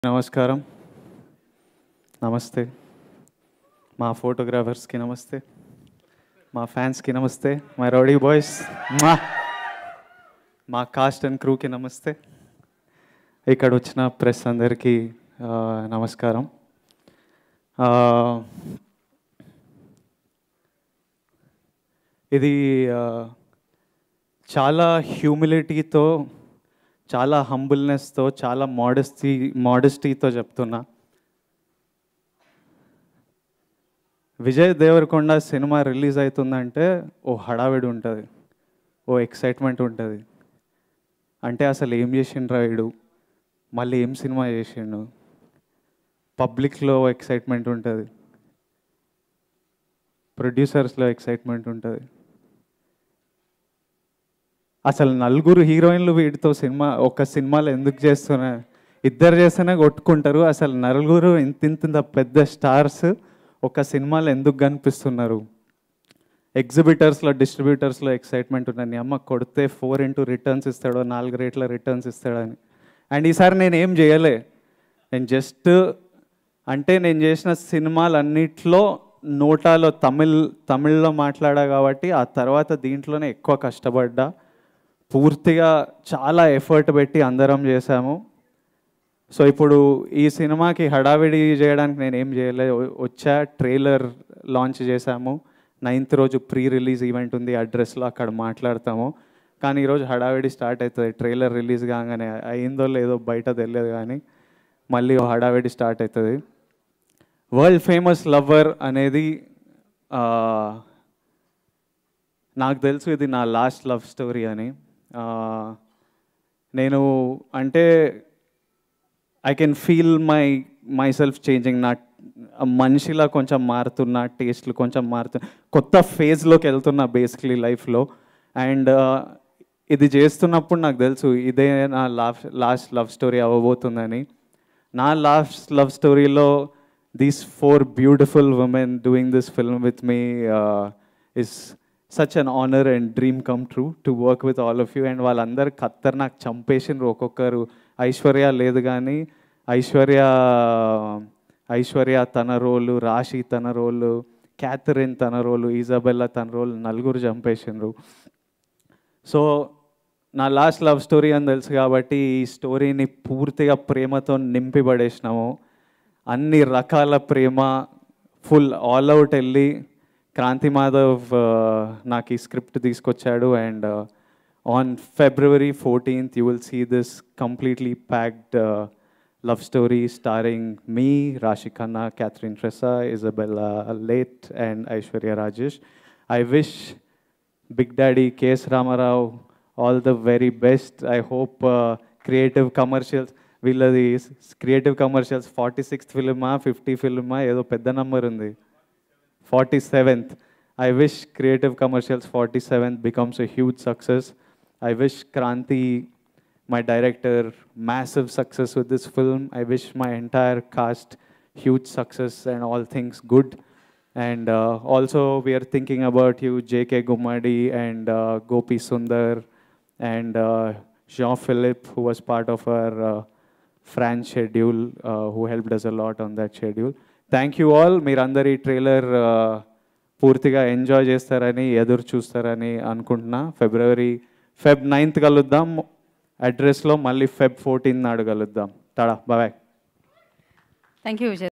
నమస్కారం నమస్తే మా ఫోటోగ్రాఫర్స్కి నమస్తే మా ఫ్యాన్స్కి నమస్తే మై రౌడీ బాయ్స్ మా మా కాస్ట్ అండ్ క్రూకి నమస్తే ఇక్కడ వచ్చిన ప్రెస్ అందరికీ ఆ, నమస్కారం ఆ, ఇది ఆ, చాలా హ్యూమిలిటీతో చాలా హంబుల్నెస్తో చాలా మోడెస్టీ మోడెస్టీతో చెప్తున్నా విజయ్ దేవరకొండ సినిమా రిలీజ్ అవుతుందంటే ఓ హడావిడి ఉంటుంది ఓ ఎక్సైట్మెంట్ ఉంటుంది అంటే అసలు ఏం చేసిండ్రా వీడు మళ్ళీ ఏం సినిమా చేసిండు పబ్లిక్లో ఎక్సైట్మెంట్ ఉంటుంది ప్రొడ్యూసర్స్లో ఎక్సైట్మెంట్ ఉంటుంది అసలు నలుగురు హీరోయిన్లు వీటితో సినిమా ఒక సినిమాలో ఎందుకు చేస్తున్నా ఇద్దరు చేస్తేనే కొట్టుకుంటారు అసలు నలుగురు ఇంత ఇంత ఇంత పెద్ద స్టార్స్ ఒక సినిమాలో ఎందుకు కనిపిస్తున్నారు ఎగ్జిబిటర్స్లో డిస్ట్రిబ్యూటర్స్లో ఎక్సైట్మెంట్ ఉన్నది నీ అమ్మ కొడితే ఫోర్ ఇంటూ రిటర్న్స్ ఇస్తాడో నాలుగు రేట్ల రిటర్న్స్ ఇస్తాడని అండ్ ఈసారి నేను ఏం చేయలే నేను జస్ట్ అంటే నేను చేసిన సినిమాలన్నిట్లో నోటాలో తమిళ్ తమిళ్లో మాట్లాడా కాబట్టి ఆ తర్వాత దీంట్లోనే ఎక్కువ కష్టపడ్డా పూర్తిగా చాలా ఎఫర్ట్ పెట్టి అందరం చేశాము సో ఇప్పుడు ఈ సినిమాకి హడావిడి చేయడానికి నేను ఏం చేయలేదు వచ్చా ట్రైలర్ లాంచ్ చేశాము నైన్త్ రోజు ప్రీ రిలీజ్ ఈవెంట్ ఉంది అడ్రస్లో అక్కడ మాట్లాడతాము కానీ ఈరోజు హడావిడి స్టార్ట్ అవుతుంది ట్రైలర్ రిలీజ్ కాగానే అయిందో లేదో బయట తెలియదు కానీ మళ్ళీ ఓ హడావిడి స్టార్ట్ అవుతుంది వరల్డ్ ఫేమస్ లవ్వర్ అనేది ఆ, నాకు తెలుసు ఇది నా లాస్ట్ లవ్ స్టోరీ అని ఆ, నేను అంటే I can feel my myself changing నా మనిషిలా కొంచెం మారుతున్నా టేస్ట్లు కొంచెం మారుతు కొత్త ఫేజ్లోకి వెళ్తున్నా బేసిక్లీ లైఫ్లో అండ్ ఇది చేస్తున్నప్పుడు నాకు తెలుసు ఇదే నా లాస్ట్ లాస్ట్ లవ్ స్టోరీ అవ్వబోతుందని నా లాస్ట్ లవ్ స్టోరీలో these four beautiful women doing this film with me is such an honour and dream come true to work with all of you and వాళ్ళందరూ ఖత్తర్ నాకు చంపేసిండ్రు ఒక్కొక్కరు ఐశ్వర్య లేదు కానీ ఐశ్వర్య ఐశ్వర్య తన రోలు రాశి తన రోలు క్యాథరిన్ తన రోలు ఈజబెల్లా తన రోలు నలుగురు చంపేసిండ్రు సో నా లాస్ట్ లవ్ స్టోరీ అని తెలుసు కాబట్టి ఈ స్టోరీని పూర్తిగా ప్రేమతో నింపి పడేసినాము అన్ని రకాల ప్రేమ ఫుల్ ఆల్ అవుట్ వెళ్ళి క్రాంతి మాధవ్ ఆ, నాకు ఈ స్క్రిప్ట్ తీసుకొచ్చాడు and on February fourteenth you will see this completely packed love story starring me Raashi Khanna Catherine Tresa Isabella Leite and Aishwarya Rajesh I wish big daddy K S Rama Rao all the very best I hope creative commercials వీళ్ళది creative commercials forty sixth ఫిల్మా fifty ఫిల్మా ఏదో పెద్ద number ఉంది forty seventh I wish creative commercials forty seventh becomes a huge success I wish Kranthi my director massive success with this film i wish my entire cast huge success and all things good and uh, also we are thinking about you jk gumadi and uh, gopi sundar and uh, jean philippe who was part of our uh, france schedule uh, who helped us a lot on that schedule thank you all మీరందరి trailer పూర్తిగా enjoy చేస్తారని ఎదురు చూస్తారని అనుకుంటున్నా ఫిబ్రవరి Feb ninth కలుద్దాం అడ్రస్లో మళ్ళీ Feb fourteen నాడు కలుద్దాం తడా బాయ్ థ్యాంక్ యూ విజయ్